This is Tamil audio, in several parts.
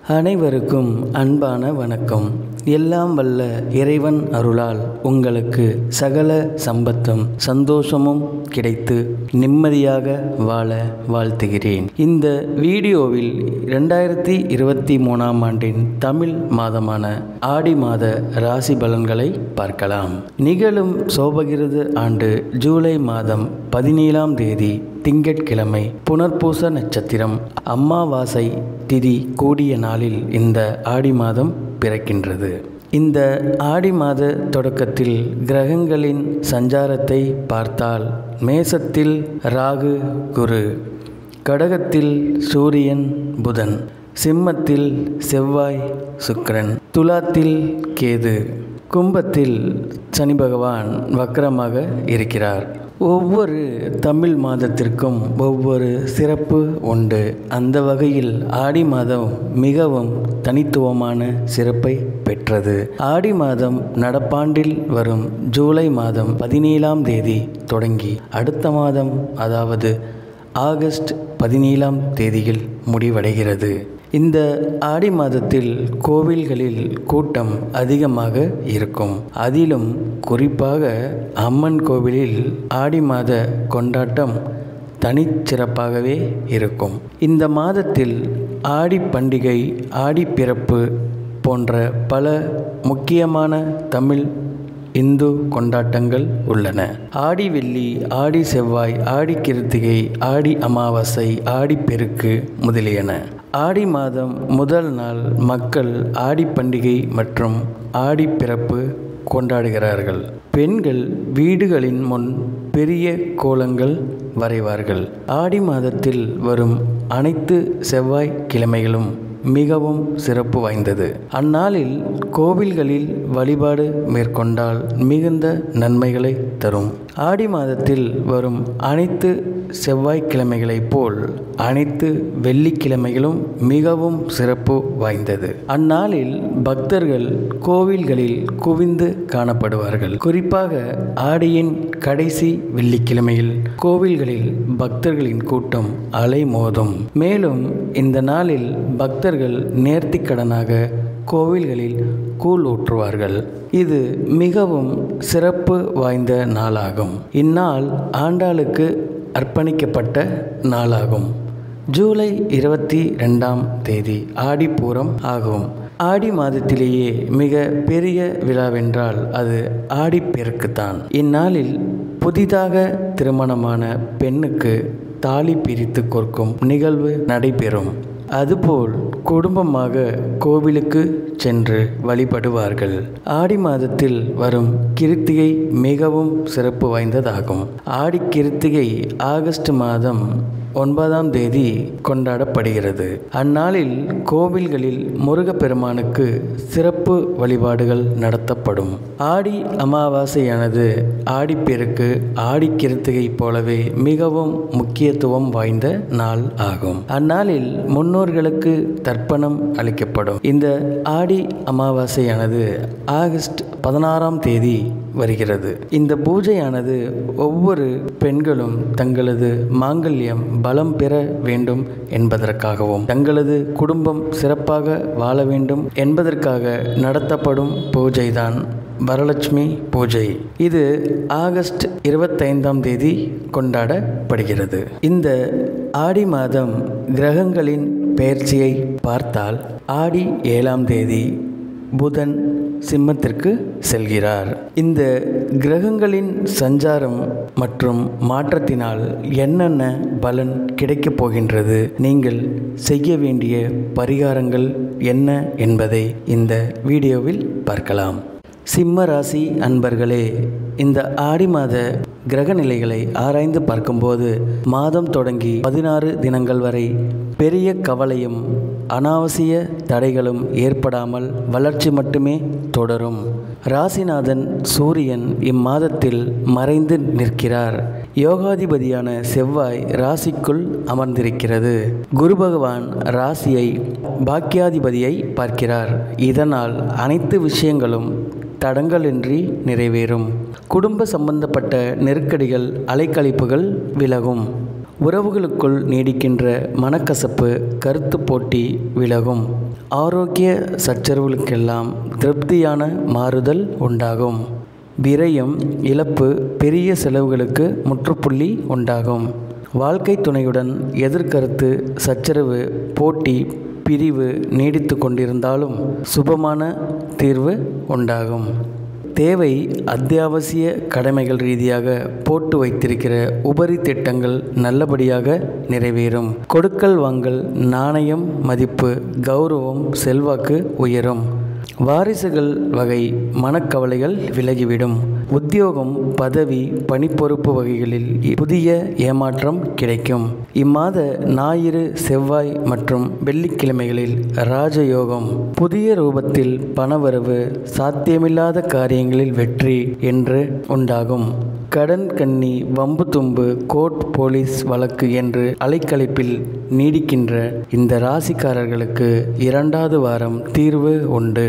அனைவருக்கும் அன்பான வணக்கம் எல்லாம் வல்ல இறைவன் அருளால் உங்களுக்கு சகல சம்பத்தும் சந்தோஷமும் கிடைத்து நிம்மதியாக வாழ வாழ்த்துகிறேன் இந்த வீடியோவில் ரெண்டாயிரத்தி இருபத்தி மூணாம் ஆண்டின் தமிழ் மாதமான ஆடி மாத ராசி பலன்களை பார்க்கலாம் நிகழும் சோபகிருது ஆண்டு ஜூலை மாதம் பதினேழாம் தேதி திங்கட்கிழமை புனர்பூச நட்சத்திரம் அம்மாவாசை திதி கூடிய நாளில் இந்த ஆடி மாதம் பிறக்கின்றது இந்த ஆடி மாத தொடக்கத்தில் கிரகங்களின் சஞ்சாரத்தை பார்த்தால் மேசத்தில் ராகு குரு கடகத்தில் சூரியன் புதன் சிம்மத்தில் செவ்வாய் சுக்கிரன் துலாத்தில் கேது கும்பத்தில் சனி பகவான் வக்கரமாக இருக்கிறார் ஒவ்வொரு தமிழ் மாதத்திற்கும் ஒவ்வொரு சிறப்பு உண்டு அந்த வகையில் ஆடி மாதம் மிகவும் தனித்துவமான சிறப்பை பெற்றது ஆடி மாதம் நடப்பாண்டில் வரும் ஜூலை மாதம் பதினேழாம் தேதி தொடங்கி அடுத்த மாதம் அதாவது ஆகஸ்ட் பதினேழாம் தேதியில் முடிவடைகிறது இந்த ஆடி மாதத்தில் கோவில்களில் கூட்டம் அதிகமாக இருக்கும் அதிலும் குறிப்பாக அம்மன் கோவிலில் ஆடி மாத கொண்டாட்டம் தனிச்சிறப்பாகவே இருக்கும் இந்த மாதத்தில் ஆடி பண்டிகை ஆடி பிறப்பு போன்ற பல முக்கியமான தமிழ் இந்து கொண்டாட்டங்கள் உள்ளன ஆடி வெள்ளி ஆடி செவ்வாய் ஆடி கிருத்திகை ஆடி அமாவாசை ஆடி பெருக்கு முதலியன ஆடி மாதம் முதல் நாள் மக்கள் ஆடி பண்டிகை மற்றும் ஆடி பிறப்பு கொண்டாடுகிறார்கள் பெண்கள் வீடுகளின் முன் பெரிய கோலங்கள் வரைவார்கள் ஆடி மாதத்தில் வரும் அனைத்து செவ்வாய் கிழமைகளும் மிகவும் சிறப்பு வாய்ந்தது அந்நாளில் கோவில்களில் வழிபாடு மேற்கொண்டால் மிகுந்த நன்மைகளை தரும் ஆடி மாதத்தில் வரும் அனைத்து செவ்வாய்க்கிழமைகளைப் போல் அனைத்து வெள்ளிக்கிழமைகளும் மிகவும் சிறப்பு வாய்ந்தது அந்நாளில் பக்தர்கள் கோவில்களில் குவிந்து காணப்படுவார்கள் குறிப்பாக ஆடியின் கடைசி வெள்ளிக்கிழமையில் கோவில்களில் பக்தர்களின் கூட்டம் அலைமோதும் மேலும் இந்த நாளில் பக்தர்கள் நேர்த்திக்கடனாக கோவில்களில் கூழ் ஊற்றுவார்கள் இது மிகவும் சிறப்பு வாய்ந்த நாளாகும் இந்நாள் ஆண்டாளுக்கு அர்ப்பணிக்கப்பட்ட நாளாகும் ஜூலை இருபத்தி ரெண்டாம் தேதி ஆடிப்பூரம் ஆகும் ஆடி மாதத்திலேயே மிக பெரிய விழாவென்றால் அது ஆடிப்பெருக்குத்தான் இந்நாளில் புதிதாக திருமணமான பெண்ணுக்கு தாலி பிரித்து கொடுக்கும் நிகழ்வு நடைபெறும் அதுபோல் குடும்பமாக கோவிலுக்கு சென்று வழிபடுவார்கள் ஆடி மாதத்தில் வரும் கிருத்திகை மிகவும் சிறப்பு வாய்ந்ததாகும் ஆடி கிருத்திகை ஆகஸ்ட் மாதம் ஒன்பதாம் தேதி கொண்டாடப்படுகிறது அந்நாளில் கோவில்களில் முருகப்பெருமானுக்கு சிறப்பு வழிபாடுகள் நடத்தப்படும் ஆடி அமாவாசையானது ஆடிப்பெருக்கு ஆடி கிருத்திகை போலவே மிகவும் முக்கியத்துவம் வாய்ந்த நாள் ஆகும் அந்நாளில் முன்னோர்களுக்கு தர்ப்பணம் அளிக்கப்படும் இந்த ஆடி அமாவாசையானது ஆகஸ்ட் பதினாறாம் தேதி வருகிறது இந்த பூஜையானது ஒவ்வொரு பெண்களும் தங்களது மாங்கல்யம் பலம் பெற வேண்டும் என்பதற்காகவும் தங்களது குடும்பம் சிறப்பாக வாழ வேண்டும் என்பதற்காக நடத்தப்படும் பூஜைதான் வரலட்சுமி பூஜை இது ஆகஸ்ட் இருபத்தைந்தாம் தேதி கொண்டாடப்படுகிறது இந்த ஆடி மாதம் கிரகங்களின் பெயர்ச்சியை பார்த்தால் ஆடி ஏழாம் தேதி புதன் சிம்மத்திற்கு செல்கிறார் இந்த கிரகங்களின் சஞ்சாரம் மற்றும் மாற்றத்தினால் என்னென்ன பலன் கிடைக்கப் போகின்றது நீங்கள் செய்ய வேண்டிய பரிகாரங்கள் என்ன என்பதை இந்த வீடியோவில் பார்க்கலாம் சிம்ம ராசி அன்பர்களே இந்த ஆடி மாத கிரக நிலைகளை ஆராய்ந்து பார்க்கும்போது மாதம் தொடங்கி பதினாறு தினங்கள் வரை பெரிய கவலையும் அனாவசிய தடைகளும் ஏற்படாமல் வளர்ச்சி மட்டுமே தொடரும் ராசிநாதன் சூரியன் இம்மாதத்தில் மறைந்து நிற்கிறார் யோகாதிபதியான செவ்வாய் ராசிக்குள் அமர்ந்திருக்கிறது குரு பகவான் ராசியை பாக்கியாதிபதியை பார்க்கிறார் இதனால் அனைத்து விஷயங்களும் தடங்களின்றி நிறைவேறும் குடும்ப சம்பந்தப்பட்ட நெருக்கடிகள் அலைக்கழிப்புகள் விலகும் உறவுகளுக்குள் நீடிக்கின்ற மனக்கசப்பு கருத்து போட்டி விலகும் ஆரோக்கிய சச்சரவுகளுக்கெல்லாம் திருப்தியான மாறுதல் உண்டாகும் விரயம் இழப்பு பெரிய செலவுகளுக்கு முற்றுப்புள்ளி உண்டாகும் வாழ்க்கை துணையுடன் எதிர்கருத்து சச்சரவு போட்டி பிரிவு நீடித்து கொண்டிருந்தாலும் சுபமான தீர்வு உண்டாகும் தேவை அத்தியாவசிய கடமைகள் ரீதியாக போட்டு வைத்திருக்கிற உபரி திட்டங்கள் நல்லபடியாக நிறைவேறும் கொடுக்கல் வாங்கல் நாணயம் மதிப்பு கௌரவம் செல்வாக்கு உயரும் வாரிசுகள் வகை மனக்கவலைகள் விலகிவிடும் உத்தியோகம் பதவி பணிப்பொறுப்பு வகைகளில் புதிய ஏமாற்றம் கிடைக்கும் இம்மாத ஞாயிறு செவ்வாய் மற்றும் வெள்ளிக்கிழமைகளில் ராஜயோகம் புதிய ரூபத்தில் பணவரவு சாத்தியமில்லாத காரியங்களில் வெற்றி என்று உண்டாகும் கடன் கன்னி வம்பு தும்பு கோர்ட் போலீஸ் வழக்கு என்று அலைக்கழிப்பில் நீடிக்கின்ற இந்த ராசிக்காரர்களுக்கு இரண்டாவது வாரம் தீர்வு உண்டு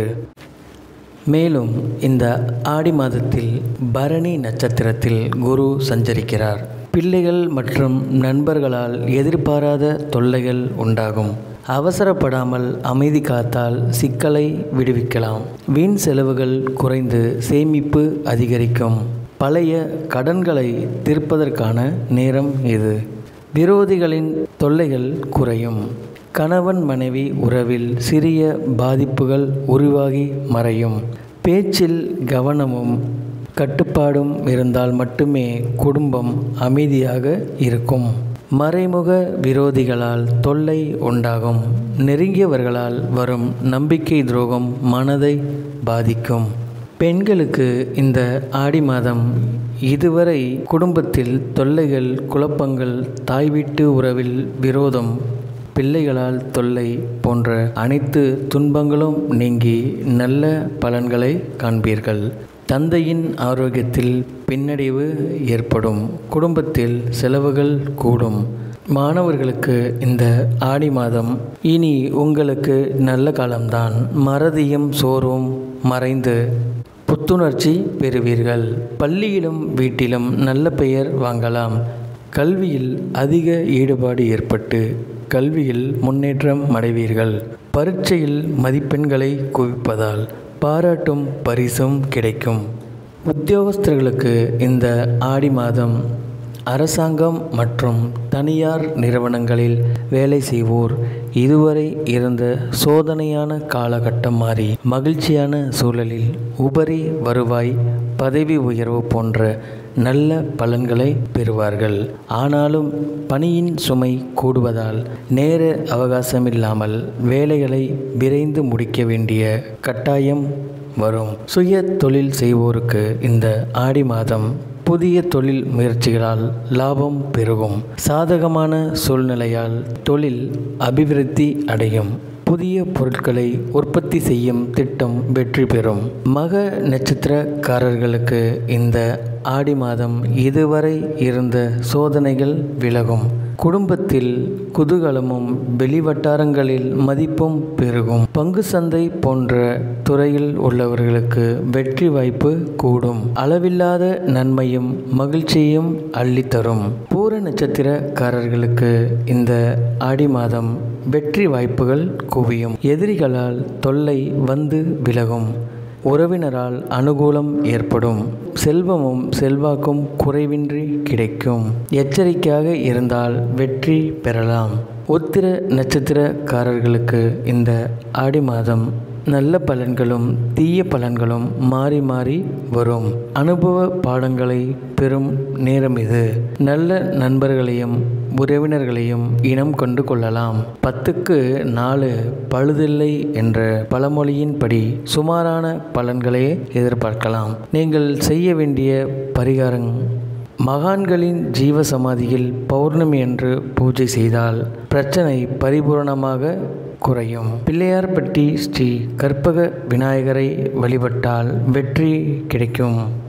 மேலும் இந்த ஆடி மாதத்தில் பரணி நட்சத்திரத்தில் குரு சஞ்சரிக்கிறார் பிள்ளைகள் மற்றும் நண்பர்களால் எதிர்பாராத தொல்லைகள் உண்டாகும் அவசரப்படாமல் அமைதி காத்தால் சிக்கலை விடுவிக்கலாம் வீண் செலவுகள் குறைந்து சேமிப்பு அதிகரிக்கும் பழைய கடன்களை தீர்ப்பதற்கான நேரம் இது விரோதிகளின் தொல்லைகள் குறையும் கணவன் மனைவி உறவில் சிறிய பாதிப்புகள் உருவாகி மறையும் பேச்சில் கவனமும் கட்டுப்பாடும் இருந்தால் மட்டுமே குடும்பம் அமைதியாக இருக்கும் மறைமுக விரோதிகளால் தொல்லை உண்டாகும் நெருங்கியவர்களால் வரும் நம்பிக்கை துரோகம் மனதை பாதிக்கும் பெண்களுக்கு இந்த ஆடி மாதம் இதுவரை குடும்பத்தில் தொல்லைகள் குழப்பங்கள் தாய் வீட்டு உறவில் விரோதம் பிள்ளைகளால் தொல்லை போன்ற அனைத்து துன்பங்களும் நீங்கி நல்ல பலன்களை காண்பீர்கள் தந்தையின் ஆரோக்கியத்தில் பின்னடைவு ஏற்படும் குடும்பத்தில் செலவுகள் கூடும் மாணவர்களுக்கு இந்த ஆடி மாதம் இனி உங்களுக்கு நல்ல காலம்தான் மறதியும் சோர்வும் மறைந்து புத்துணர்ச்சி பெறுவீர்கள் பள்ளியிலும் வீட்டிலும் நல்ல பெயர் வாங்கலாம் கல்வியில் அதிக ஈடுபாடு ஏற்பட்டு கல்வியில் முன்னேற்றம் அடைவீர்கள் பரீட்சையில் மதிப்பெண்களை குவிப்பதால் பாராட்டும் பரிசும் கிடைக்கும் உத்தியோகஸ்தர்களுக்கு இந்த ஆடி மாதம் அரசாங்கம் மற்றும் தனியார் நிறுவனங்களில் வேலை செய்வோர் இதுவரை இருந்த சோதனையான காலகட்டம் மாறி மகிழ்ச்சியான சூழலில் உபரி வருவாய் பதவி உயர்வு போன்ற நல்ல பலன்களை பெறுவார்கள் ஆனாலும் பணியின் சுமை கூடுவதால் நேர அவகாசமில்லாமல் வேலைகளை விரைந்து முடிக்க வேண்டிய கட்டாயம் வரும் சுய தொழில் செய்வோருக்கு இந்த ஆடி மாதம் புதிய தொழில் முயற்சிகளால் லாபம் பெருகும் சாதகமான சூழ்நிலையால் தொழில் அபிவிருத்தி அடையும் புதிய பொருட்களை உற்பத்தி செய்யும் திட்டம் வெற்றி பெறும் மக நட்சத்திரக்காரர்களுக்கு இந்த ஆடி மாதம் இதுவரை இருந்த சோதனைகள் விலகும் குடும்பத்தில் குதூகலமும் வெளிவட்டாரங்களில் மதிப்பும் பெருகும் பங்கு சந்தை போன்ற துறையில் உள்ளவர்களுக்கு வெற்றி வாய்ப்பு கூடும் அளவில்லாத நன்மையும் மகிழ்ச்சியும் அள்ளித்தரும் பூர நட்சத்திரக்காரர்களுக்கு இந்த ஆடி மாதம் வெற்றி வாய்ப்புகள் குவியும் எதிரிகளால் தொல்லை வந்து விலகும் உறவினரால் அனுகூலம் ஏற்படும் செல்வமும் செல்வாக்கும் குறைவின்றி கிடைக்கும் எச்சரிக்கையாக இருந்தால் வெற்றி பெறலாம் உத்திர நட்சத்திரக்காரர்களுக்கு இந்த ஆடி மாதம் நல்ல பலன்களும் தீய பலன்களும் மாறி மாறி வரும் அனுபவ பாடங்களை பெறும் நேரம் இது நல்ல நண்பர்களையும் உறவினர்களையும் இனம் கொண்டு கொள்ளலாம் பத்துக்கு நாலு பழுதில்லை என்ற பழமொழியின்படி சுமாரான பலன்களை எதிர்பார்க்கலாம் நீங்கள் செய்ய வேண்டிய பரிகாரம் மகான்களின் ஜீவ சமாதியில் பௌர்ணமி என்று பூஜை செய்தால் பிரச்சனை பரிபூரணமாக குறையும் பிள்ளையார்பட்டி ஸ்ரீ கற்பக விநாயகரை வழிபட்டால் வெற்றி கிடைக்கும்